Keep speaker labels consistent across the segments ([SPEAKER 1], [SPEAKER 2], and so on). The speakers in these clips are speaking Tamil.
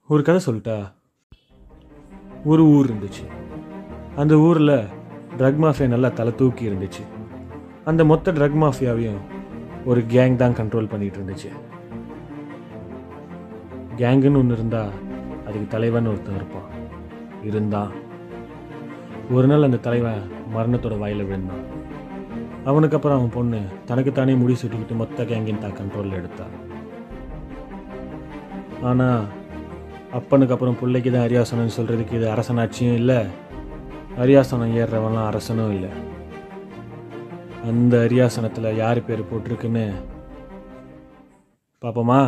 [SPEAKER 1] ஒரு கதை சொல்லிட்டா ஒரு ஊர் இருந்துச்சு அந்த ஊரில் ட்ரக் மாஃபியா நல்லா தலை தூக்கி இருந்துச்சு அந்த மொத்த ட்ரக் மாஃபியாவையும் ஒரு கேங் தான் கண்ட்ரோல் பண்ணிட்டு இருந்துச்சு கேங்குன்னு ஒன்று இருந்தால் அதுக்கு தலைவன் ஒருத்தன் இருப்பான் இருந்தான் ஒரு நாள் அந்த தலைவன் மரணத்தோட வாயில விழுந்தான் அவனுக்கு அப்புறம் அவன் பொண்ணு தனக்குத்தானே முடி சுட்டிக்கிட்டு மொத்த கேங்கின் தான் கண்ட்ரோலில் எடுத்தான் ஆனால் அப்பனுக்கு அப்புறம் பிள்ளைக்கு தான் அரியாசனம்னு சொல்கிறதுக்கு இது அரசனாட்சியும் இல்லை அரியாசனம் ஏறுறவன்லாம் அரசனும் இல்லை அந்த அரியாசனத்தில் யார் பேர் போட்டிருக்குன்னு பாப்போமா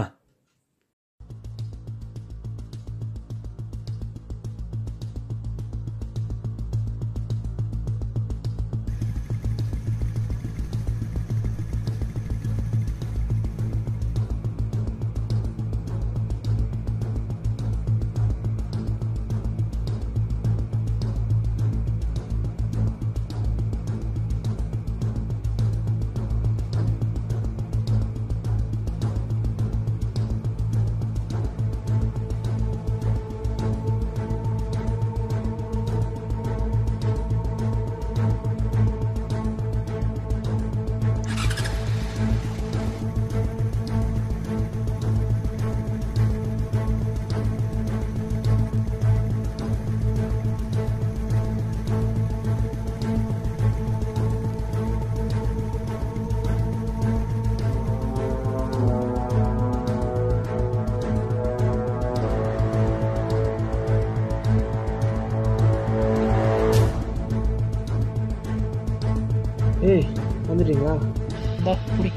[SPEAKER 2] ஏய் வந்துட்டீங்களா
[SPEAKER 3] இந்தா குடி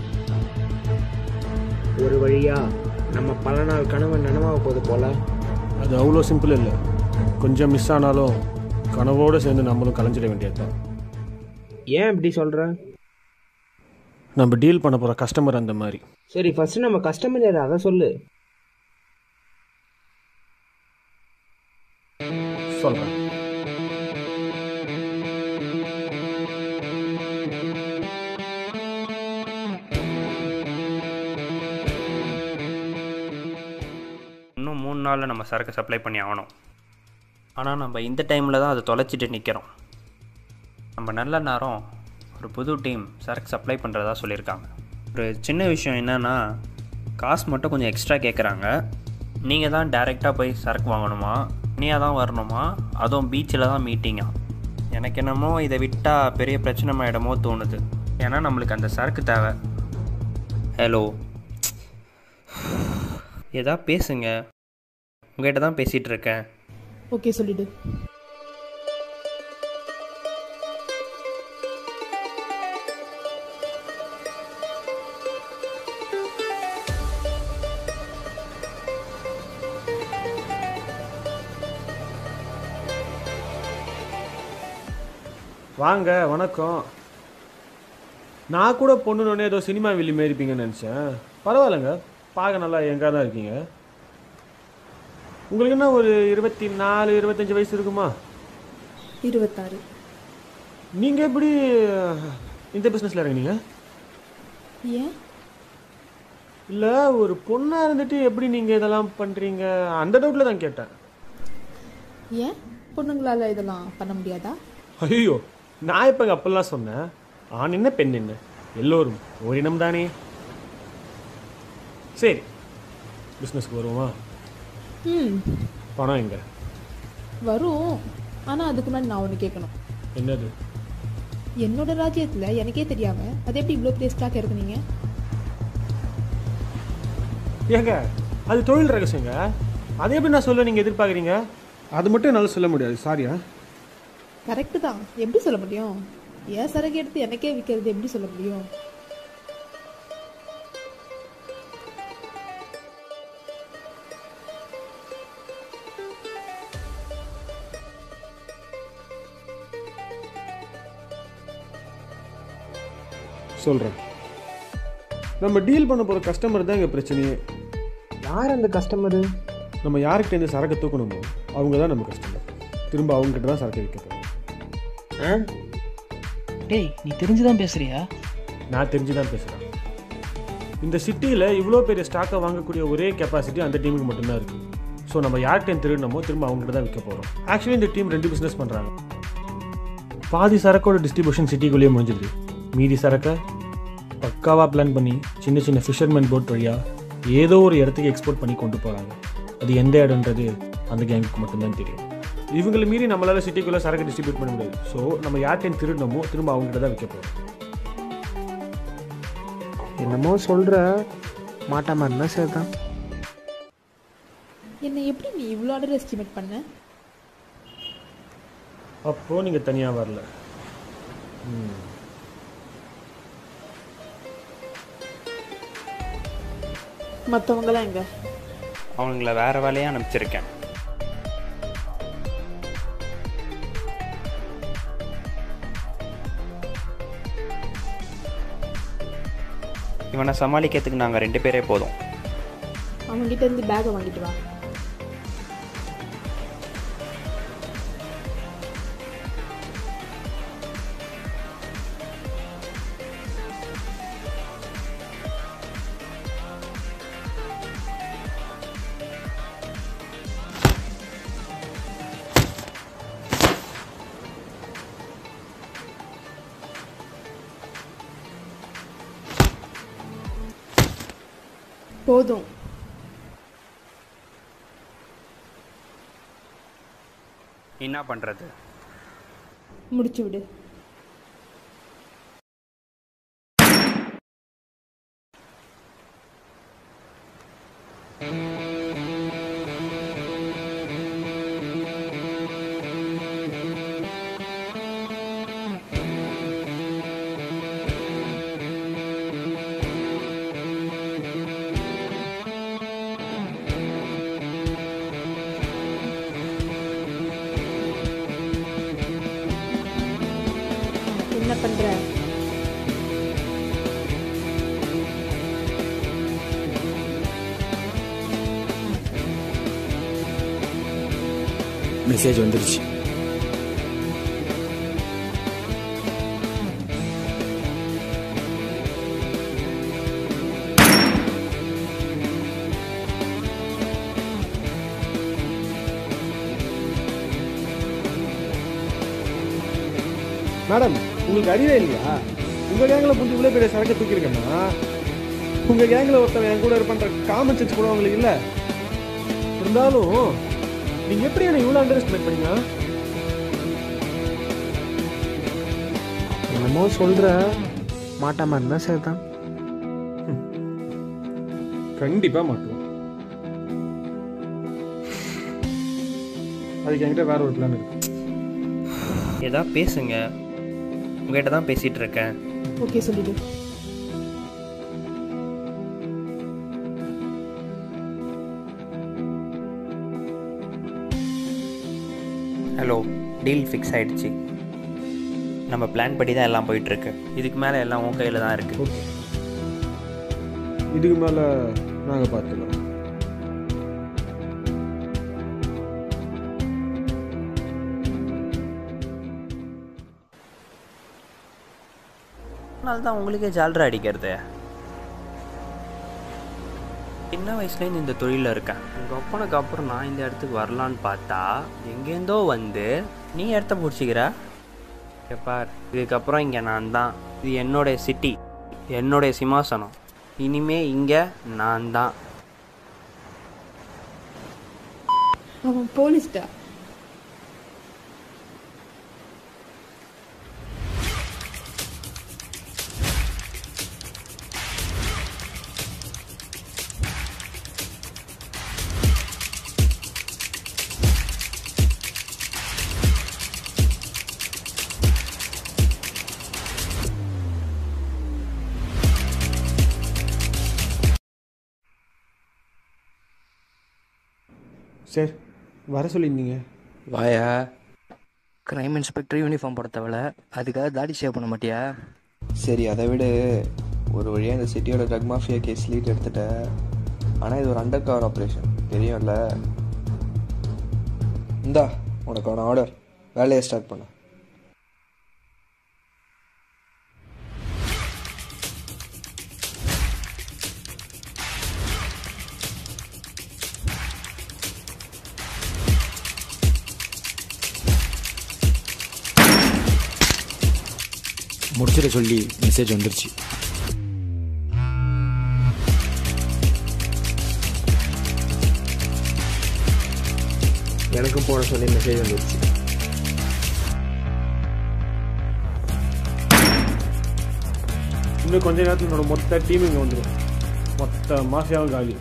[SPEAKER 2] ஒரு வழியா நம்ம பல நாள் கனவு நனவாக போகுது போல
[SPEAKER 1] அது அவ்வளோ சிம்பிள் இல்லை கொஞ்சம் மிஸ் ஆனாலும் கனவோடு சேர்ந்து நம்மளும் கலைஞ்சிட வேண்டியதுதான்
[SPEAKER 2] ஏன் இப்படி சொல்ற
[SPEAKER 1] நம்ம டீல் பண்ண போகிற கஸ்டமர் அந்த மாதிரி
[SPEAKER 2] சரி ஃபர்ஸ்ட் நம்ம கஸ்டமர் யார் அதை சொல்லு
[SPEAKER 1] சொல்கிறேன்
[SPEAKER 3] இன்னும் மூணு நாளில் நம்ம சரக்கு சப்ளை பண்ணி ஆகணும் ஆனால் நம்ம இந்த டைமில் தான் அதை தொலைச்சிட்டு நிற்கிறோம் நம்ம நல்ல நேரம் ஒரு புது டீம் சரக்கு சப்ளை பண்ணுறதா சொல்லியிருக்காங்க ஒரு சின்ன விஷயம் என்னென்னா காசு மட்டும் கொஞ்சம் எக்ஸ்ட்ரா கேட்குறாங்க நீங்கள் தான் டைரெக்டாக போய் சரக்கு வாங்கணுமா நீயாக தான் வரணுமா அதுவும் பீச்சில் தான் மீட்டிங்கா எனக்கு என்னமோ இதை விட்டால் பெரிய பிரச்சனை ஆகிடமோ தோணுது ஏன்னா நம்மளுக்கு அந்த சரக்கு தேவை ஹலோ ஏதா பேசுங்க உங்ககிட்ட தான் பேசிகிட்டு இருக்கேன்
[SPEAKER 4] ஓகே சொல்லிடு
[SPEAKER 1] வாங்க வணக்கம் நான் கூட பொண்ணுனோடனே ஏதோ சினிமா வில்லி மாரி இருப்பீங்கன்னு நினச்சேன் பரவாயில்லைங்க பார்க்க நல்லா எங்கே தான் இருக்கீங்க உங்களுக்கு என்ன ஒரு இருபத்தி நாலு இருபத்தஞ்சி வயசு இருக்குமா
[SPEAKER 4] இருபத்தாறு
[SPEAKER 1] நீங்கள் எப்படி இந்த பிஸ்னஸில் இறங்குனீங்க
[SPEAKER 4] ஏன்
[SPEAKER 1] இல்லை ஒரு பொண்ணாக இருந்துட்டு எப்படி நீங்கள் இதெல்லாம் பண்ணுறீங்க அந்த டவுட்டில் தான் கேட்டேன்
[SPEAKER 4] ஏன் பொண்ணுங்களால இதெல்லாம் பண்ண முடியாதா
[SPEAKER 1] ஐயோ நான் இப்போங்க அப்பெல்லாம் சொன்னேன் ஆண் என்ன பெண் என்ன எல்லோரும் ஓரினம் தானே சரி பிஸ்னஸ்க்கு வருவோமா
[SPEAKER 4] ம்
[SPEAKER 1] பணம் எங்க
[SPEAKER 4] வரும் ஆனால் அதுக்கு முன்னாடி நான் ஒன்று கேட்கணும்
[SPEAKER 1] என்னது
[SPEAKER 4] என்னோட ராஜ்யத்தில் எனக்கே தெரியாம அது எப்படி இவ்வளோ பெரிய ஸ்டாக் இறக்குனீங்க
[SPEAKER 1] ஏங்க அது தொழில் ரகசியங்க அதை எப்படி நான் சொல்ல நீங்கள் எதிர்பார்க்குறீங்க அது மட்டும் என்னால் சொல்ல முடியாது சாரியா
[SPEAKER 4] கரெக்டு தான் எப்படி சொல்ல முடியும் ஏன் சரக்கு எடுத்து எனக்கே விற்கிறது எப்படி சொல்ல முடியும்
[SPEAKER 1] சொல்கிறேன் நம்ம டீல் பண்ண போகிற கஸ்டமர் தான் இங்கே பிரச்சனையே
[SPEAKER 2] யார் அந்த கஸ்டமரு
[SPEAKER 1] நம்ம யாருக்கிட்டேருந்து சரக்கு தூக்கணுமோ அவங்க தான் நம்ம கஸ்டமர் திரும்ப அவங்ககிட்ட தான் சரக்கு விற்க போகிறோம்
[SPEAKER 2] ஆ
[SPEAKER 5] டேய் நீ தெரிஞ்சுதான் பேசுறியா
[SPEAKER 1] நான் தெரிஞ்சு தான் பேசுகிறேன் இந்த சிட்டியில் இவ்வளோ பெரிய ஸ்டாக்கை வாங்கக்கூடிய ஒரே கெப்பாசிட்டி அந்த டீமுக்கு மட்டும்தான் இருக்குது ஸோ நம்ம யார்கிட்ட திருடணுமோ திரும்ப அவங்ககிட்ட தான் விற்க போகிறோம் ஆக்சுவலி இந்த டீம் ரெண்டு பிஸ்னஸ் பண்ணுறாங்க பாதி சரக்கோட டிஸ்ட்ரிபியூஷன் சிட்டிக்குள்ளேயே முடிஞ்சிடுது மீதி சரக்கை பக்காவாக பிளான் பண்ணி சின்ன சின்ன ஃபிஷர்மேன் போட் வழியாக ஏதோ ஒரு இடத்துக்கு எக்ஸ்போர்ட் பண்ணி கொண்டு போகிறாங்க அது எந்த இடம்ன்றது அந்த கேங்குக்கு மட்டும்தான் தெரியும் இவங்களை மீறி நம்மளால் சிட்டிக்குள்ளே சரக்கு டிஸ்ட்ரிபியூட் பண்ண முடியாது ஸோ நம்ம யார்கிட்ட திருடணுமோ திரும்ப அவங்ககிட்ட தான் விற்க போகிறோம்
[SPEAKER 2] என்னமோ சொல்கிற மாட்டாம இருந்தால் சரிதான்
[SPEAKER 4] என்னை எப்படி நீ இவ்வளோ அண்டர் எஸ்டிமேட் பண்ண
[SPEAKER 1] அப்போது நீங்கள் தனியாக வரல ம்.
[SPEAKER 4] மற்றவங்களாம் எங்க
[SPEAKER 3] அவங்கள வேறு வேலையாக அனுப்பிச்சிருக்கேன் இவனை சமாளிக்கிறதுக்கு நாங்கள் ரெண்டு பேரே போதும்
[SPEAKER 4] அவங்ககிட்ட இருந்து பேக்கை வாங்கிட்டு வா போதும்
[SPEAKER 3] என்ன பண்ணுறது
[SPEAKER 4] முடிச்சு விடு என்ன பண்ற
[SPEAKER 6] மெசேஜ் வந்துருச்சு
[SPEAKER 1] மேடம் உங்களுக்கு அறிவே இல்லையா உங்கள் கேங்கில் புரிஞ்சு இவ்வளோ பெரிய சரக்கு தூக்கியிருக்கேன்னா உங்கள் கேங்கில் ஒருத்தன் என் கூட இருப்பன்ற காமன் சென்ஸ் கூட உங்களுக்கு இல்லை இருந்தாலும் நீங்கள் எப்படி என்னை இவ்வளோ அண்டர் எஸ்டிமேட் பண்ணீங்க
[SPEAKER 2] என்னமோ சொல்கிற மாட்டாம இருந்தால் சரிதான்
[SPEAKER 1] கண்டிப்பாக மாட்டுவோம் அதுக்கு என்கிட்ட வேற ஒரு பிளான் இருக்கு
[SPEAKER 3] ஏதா பேசுங்க உங்ககிட்ட தான் பேசிகிட்டு இருக்கேன்
[SPEAKER 4] ஓகே சொல்லிடு
[SPEAKER 3] ஹலோ டீல் ஃபிக்ஸ் ஆயிடுச்சு நம்ம பிளான் படி தான் எல்லாம் போயிட்டுருக்கு இதுக்கு மேலே எல்லாம் உன் கையில் தான் இருக்குது
[SPEAKER 1] ஓகே இதுக்கு மேலே நாங்கள் பார்த்துக்கலாம்
[SPEAKER 3] அதனால தான் உங்களுக்கே ஜாலரா அடிக்கிறது சின்ன வயசுலேருந்து இந்த தொழிலில் இருக்கேன் உங்கள் அப்பனுக்கு அப்புறம் நான் இந்த இடத்துக்கு வரலான்னு பார்த்தா எங்கேருந்தோ வந்து நீ இடத்த பிடிச்சிக்கிற இங்க பார் இதுக்கப்புறம் இங்கே நான் தான் இது என்னுடைய சிட்டி என்னுடைய சிம்மாசனம் இனிமே இங்கே நான் தான்
[SPEAKER 4] அவன் போலீஸ்டா
[SPEAKER 1] சார் வர சொல்லியிருந்தீங்க
[SPEAKER 6] வாயா
[SPEAKER 5] கிரைம் இன்ஸ்பெக்டர் யூனிஃபார்ம் போட தேவையில்ல அதுக்காக தாடி ஷேவ் பண்ண மாட்டியா
[SPEAKER 7] சரி அதை விட ஒரு வழியாக இந்த சிட்டியோட ட்ரக் மாஃபியா கேஸ் லீட் எடுத்துட்டேன் ஆனால் இது ஒரு அண்டர் கவர் ஆப்ரேஷன் தெரியும்ல இந்தா உனக்கான ஆர்டர் வேலையை ஸ்டார்ட் பண்ண
[SPEAKER 6] முடிச்சிட சொல்லி மெசேஜ் வந்துருச்சு
[SPEAKER 2] எனக்கும் போன சொல்லி மெசேஜ் வந்துருச்சு
[SPEAKER 1] இன்னும் கொஞ்ச நேரத்தில் என்னோட மொத்த டீம் இங்கே வந்துடும் மொத்த மாஃபியாவும் காலி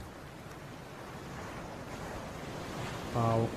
[SPEAKER 1] பாவம்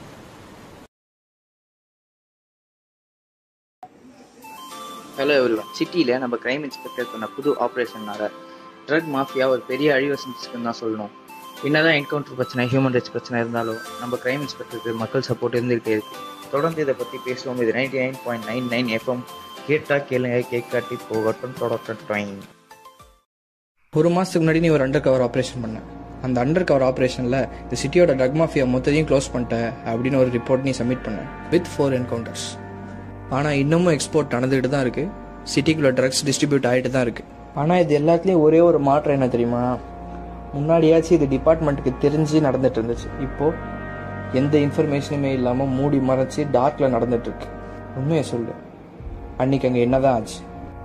[SPEAKER 8] ஹலோ எவ்ரிவன் சிட்டியில் நம்ம கிரைம் இன்ஸ்பெக்டர் பண்ண புது ஆப்ரேஷன்னால ட்ரக் மாஃபியா ஒரு பெரிய அழிவை செஞ்சுருக்குன்னு தான் சொல்லணும் என்னதான் என்கவுண்டர் பிரச்சனை ஹியூமன் ரைட்ஸ் பிரச்சனை இருந்தாலும் நம்ம கிரைம் இன்ஸ்பெக்டருக்கு மக்கள் சப்போர்ட் இருந்துகிட்டே இருக்கு தொடர்ந்து இதை பற்றி பேசுவோம் இது ninety nine point nine nine FM கேட்டா கேளுங்க கேக் காட்டி போகட்டும் தொடக்கம் ட்ரைன்
[SPEAKER 7] ஒரு மாதத்துக்கு முன்னாடி நீ ஒரு அண்டர் கவர் ஆப்ரேஷன் பண்ண அந்த அண்டர் கவர் ஆப்ரேஷனில் இந்த சிட்டியோட ட்ரக் மாஃபியா மொத்தத்தையும் க்ளோஸ் பண்ணிட்ட அப்படின்னு ஒரு ரிப்போர்ட் நீ சப்மிட் பண்ண வித் ஃபோர் என்கவுண்டர்ஸ் ஆனால் இன்னமும் எக்ஸ்போர்ட் நடந்துகிட்டு தான் இருக்குது சிட்டிக்குள்ளே ட்ரக்ஸ் டிஸ்ட்ரிபியூட் ஆகிட்டு தான் இருக்குது ஆனால் இது எல்லாத்துலேயும் ஒரே ஒரு மாற்றம் என்ன தெரியுமா முன்னாடியாச்சும் இது டிபார்ட்மெண்ட்டுக்கு தெரிஞ்சு நடந்துட்டு இருந்துச்சு இப்போது எந்த இன்ஃபர்மேஷனுமே இல்லாமல் மூடி மறைச்சு டார்க்கில் நடந்துட்டு இருக்கு உண்மையை சொல்லு அன்னைக்கு அங்கே என்னதான் ஆச்சு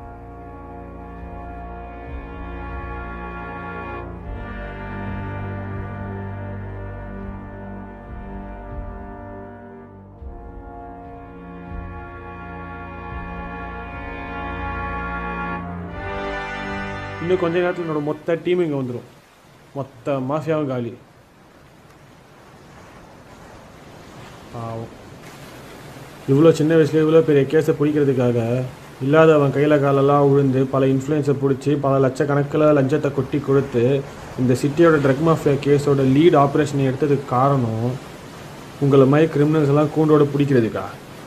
[SPEAKER 1] இன்னும் கொஞ்ச நேரத்தில் என்னோட மொத்த டீம் இங்கே வந்துடும் மொத்த மாஃபியாவும் காலி பாவம் இவ்வளோ சின்ன வயசுல இவ்வளோ பெரிய கேஸை பிடிக்கிறதுக்காக இல்லாதவன் கையில் காலெல்லாம் விழுந்து பல இன்ஃப்ளூயன்ஸை பிடிச்சி பல லட்சக்கணக்கில் லஞ்சத்தை கொட்டி கொடுத்து இந்த சிட்டியோட ட்ரக் மாஃபியா கேஸோட லீட் ஆப்ரேஷனை எடுத்ததுக்கு காரணம் உங்களை மாதிரி கிரிமினல்ஸ் எல்லாம் கூண்டோட பிடிக்கிறதுக்கா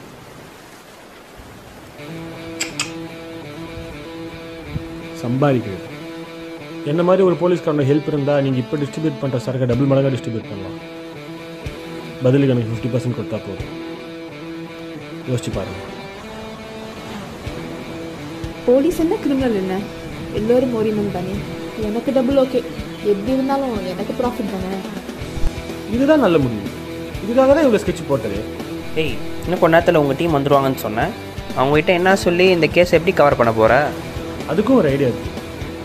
[SPEAKER 1] சம்பாதிக்கிறது என்ன மாதிரி ஒரு போலீஸ்காரனோட ஹெல்ப் இருந்தால் நீங்கள் இப்போ டிஸ்ட்ரிபியூட் பண்ணுற சரக்கை டபுள் மடங்காக டிஸ்ட்ரிபியூட் பண்ணலாம் பதிலுக்கு எனக்கு ஃபிஃப்டி பர்சன்ட் கொடுத்தா போதும் யோசிச்சு பாருங்க
[SPEAKER 4] போலீஸ் என்ன கிரிமினல் என்ன எல்லோரும் ஓரியமன் தானே எனக்கு டபுள் ஓகே எப்படி இருந்தாலும் எனக்கு ப்ராஃபிட் தானே
[SPEAKER 1] இதுதான் நல்ல முடிவு இதுக்காக தான் இவ்வளோ ஸ்கெட்ச் போட்டது
[SPEAKER 3] ஏய் இன்னும் கொஞ்ச நேரத்தில் உங்கள் டீம் வந்துருவாங்கன்னு சொன்னேன் அவங்ககிட்ட என்ன சொல்லி இந்த கேஸை எப்படி கவர் பண்ண போகிற
[SPEAKER 1] அதுக்கும் ஒரு ஐடியா இருக்கு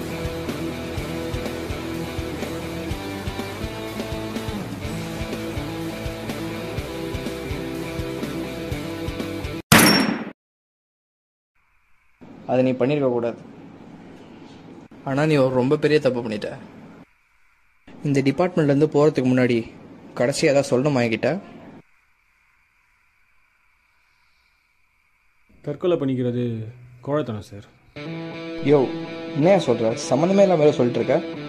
[SPEAKER 7] அதை நீ பண்ணியிருக்க கூடாது ஆனால் நீ ஒரு ரொம்ப பெரிய தப்பு பண்ணிட்ட இந்த டிபார்ட்மெண்ட்லேருந்து போகிறதுக்கு முன்னாடி கடைசி ஏதாவது சொல்லணுமா என்கிட்ட
[SPEAKER 1] தற்கொலை பண்ணிக்கிறது கோழத்தனம் சார்
[SPEAKER 7] யோ என்ன சொல்கிற சம்மந்தமே இல்லாமல் ஏதோ சொல்லிட்டு இருக்க